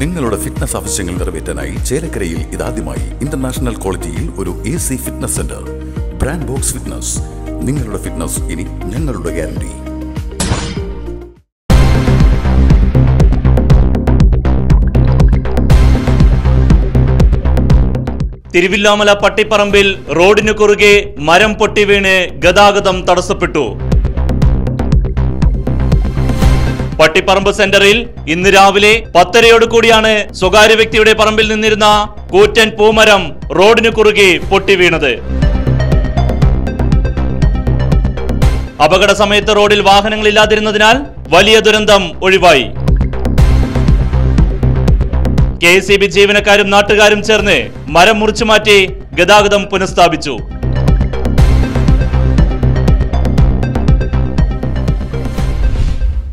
നിങ്ങളുടെ ഫിറ്റ്നസ് ആവശ്യങ്ങൾ നിറവേറ്റാനായി ചേലക്കരയിൽ ഇതാദ്യമായി ഇന്റർനാഷണൽ ക്വാളിറ്റിയിൽ ഒരു A C fitness centre brand box fitness നിങ്ങളുടെ ഫിറ്റ്നസ് ഇനി ഞങ്ങളുടെ ഗ്യാരണ്ടി തിരുവില്ലാമല പട്ടിപ്പറമ്പിൽ റോഡിനു കുറുകെ മരം പൊട്ടി വീണ് ഗതാഗതം തടസ്സപ്പെട്ടു പട്ടിപ്പറമ്പ് സെന്ററിൽ ഇന്ന് രാവിലെ പത്തരയോട് കൂടിയാണ് സ്വകാര്യ വ്യക്തിയുടെ പറമ്പിൽ നിന്നിരുന്ന കൂറ്റൻ പൂമരം റോഡിനു കുറുകെ പൊട്ടി വീണത് അപകട സമയത്ത് റോഡിൽ വാഹനങ്ങളില്ലാതിരുന്നതിനാൽ വലിയ ദുരന്തം ഒഴിവായി കെ എസ് ജീവനക്കാരും നാട്ടുകാരും ചേർന്ന് മരം മുറിച്ചു മാറ്റി ഗതാഗതം പുനഃസ്ഥാപിച്ചു